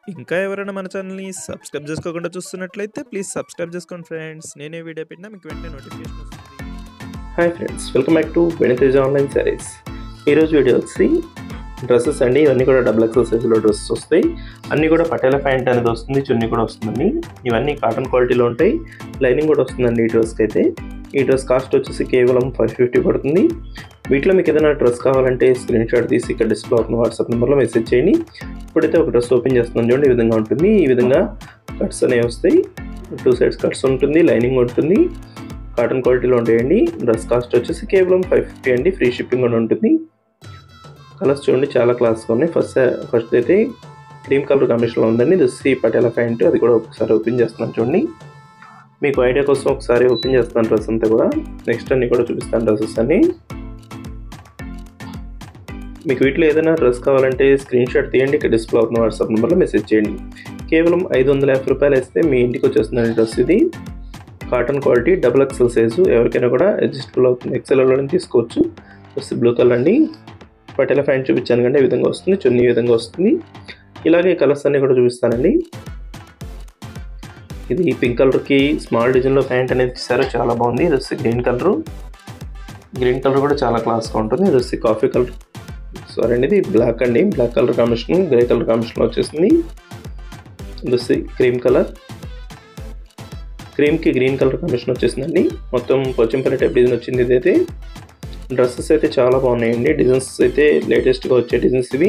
ఇంకా ఎవరైనా మన ఛానల్‌ని సబ్స్క్రైబ్ చేసుకోకుండా చూస్తున్నట్లయితే ప్లీజ్ సబ్స్క్రైబ్ చేసుకోండి ఫ్రెండ్స్. నేనే వీడియో పెట్టినా మీకు వెంటనే నోటిఫికేషన్ వస్తుంది. Hi friends welcome back to Venitheja online sarees ఈరోజు వీడియో వచ్చి డ్రెస్సెస్ అండి ఇవన్నీ కూడా డబుల్ ఎక్సెల్ సైజులో డ్రెస్సెస్ వస్తాయి అన్నీ కూడా పటేల ప్యాంట్ అనేది వస్తుంది చున్నీ కూడా వస్తుందండి ఇవన్నీ కాటన్ క్వాలిటీలో ఉంటాయి లైనింగ్ కూడా వస్తుందండి ఈ డ్రెస్కి అయితే ఈ డ్రెస్ కాస్ట్ వచ్చేసి కేవలం ఫైవ్ ఫిఫ్టీ పడుతుంది వీటిలో మీకు ఏదైనా డ్రెస్ కావాలంటే స్క్రీన్ షాట్ తీసి ఇక్కడ డిస్ప్లే అవుతున్న వాట్సాప్ నెంబర్లో మెసేజ్ చేయండి ఇప్పుడైతే ఒక డ్రెస్ ఓపెన్ చేస్తున్నాను చూడండి ఈ విధంగా ఉంటుంది ఈ విధంగా కట్స్ అనేవి వస్తాయి టూ సైడ్స్ కట్స్ ఉంటుంది లైనింగ్ ఉంటుంది కాటన్ క్వాలిటీలో ఉంటాయండి డ్రెస్ కాస్ట్ వచ్చేసి కేవలం ఫైవ్ ఫిఫ్టీ అండి ఫ్రీ షిప్పింగ్ కూడా ఉంటుంది కలర్స్ చూడండి చాలా క్లాస్గా ఉన్నాయి ఫస్ట్ ఫస్ట్ అయితే క్రీమ్ కలర్ కాంబినేషన్లో ఉందండి దుస్సి పటేలా ప్యాంట్ అది కూడా ఒకసారి ఓపెన్ చేస్తున్నాను చూడండి మీకు ఐడియా కోసం ఒకసారి ఓపెన్ చేస్తాను డ్రెస్ అంతా కూడా నెక్స్ట్ అన్ని కూడా చూపిస్తాను డ్రెస్సెస్ అన్ని మీకు వీటిలో ఏదైనా డ్రెస్ కావాలంటే స్క్రీన్ షాట్ తీయండి ఇక్కడ డిస్ప్లే అవుతున్న వాట్సాప్ నెంబర్లో మెసేజ్ చేయండి కేవలం ఐదు వందల యాభై రూపాయలు వేస్తే మీ ఇంటికి వచ్చేస్తుందండి డ్రెస్ ఇది cotton quality double XL size ఎవరికైనా కూడా అడ్జస్టబుల్ అవుతుంది ఎక్సెల్లోనే తీసుకోవచ్చు వచ్చి బ్లూ కలర్ అండి పటేల ప్యాంట్ చూపించాను కంటే ఈ విధంగా వస్తుంది చున్నీ ఈ విధంగా వస్తుంది ఇలాగే కలర్స్ అన్ని కూడా చూపిస్తానండి ఇది పింక్ కలర్కి స్మాల్ డిజైన్లో ప్యాంట్ అనేది ఇచ్చారు చాలా బాగుంది ఇది వచ్చి గ్రీన్ కలర్ గ్రీన్ కలర్ కూడా చాలా క్లాస్గా ఉంటుంది ఇది వచ్చి కాఫీ కలర్ సారీ అండి ఇది బ్లాక్ అండి black colour combination grey colour కాంబినేషన్లో వచ్చేసింది ఇది వచ్చి క్రీమ్ కలర్ క్రీమ్కి గ్రీన్ కలర్ కాంబినేషన్ వచ్చేసిందండి మొత్తం పోచంపల్లి టైప్ డిజైన్ వచ్చింది ఇదైతే డ్రెస్సెస్ అయితే చాలా బాగున్నాయండి డిజైన్స్ అయితే లేటెస్ట్గా వచ్చే డిజైన్స్ ఇవి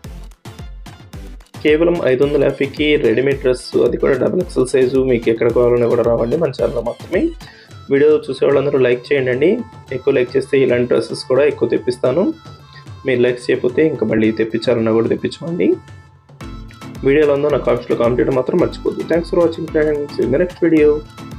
కేవలం ఐదు వందల యాభైకి రెడీమేడ్ డ్రెస్ అది కూడా డబుల్ ఎక్సెల్ సైజు మీకు ఎక్కడ కావాలన్నా కూడా రావండి మన ఛానల్లో మాత్రమే వీడియో చూసే వాళ్ళందరూ లైక్ చేయండి అండి ఎక్కువ లైక్ చేస్తే ఇలాంటి డ్రెస్సెస్ కూడా ఎక్కువ తెప్పిస్తాను మీరు లైక్ చేయకపోతే ఇంకా మళ్ళీ తెప్పించాలన్నా కూడా తెప్పించమండి వీడియోలో ఉందో నా కామెంట్స్లో కామెంట్ చేయడం మాత్రం మర్చిపోద్దు thanks for watching friends in the next video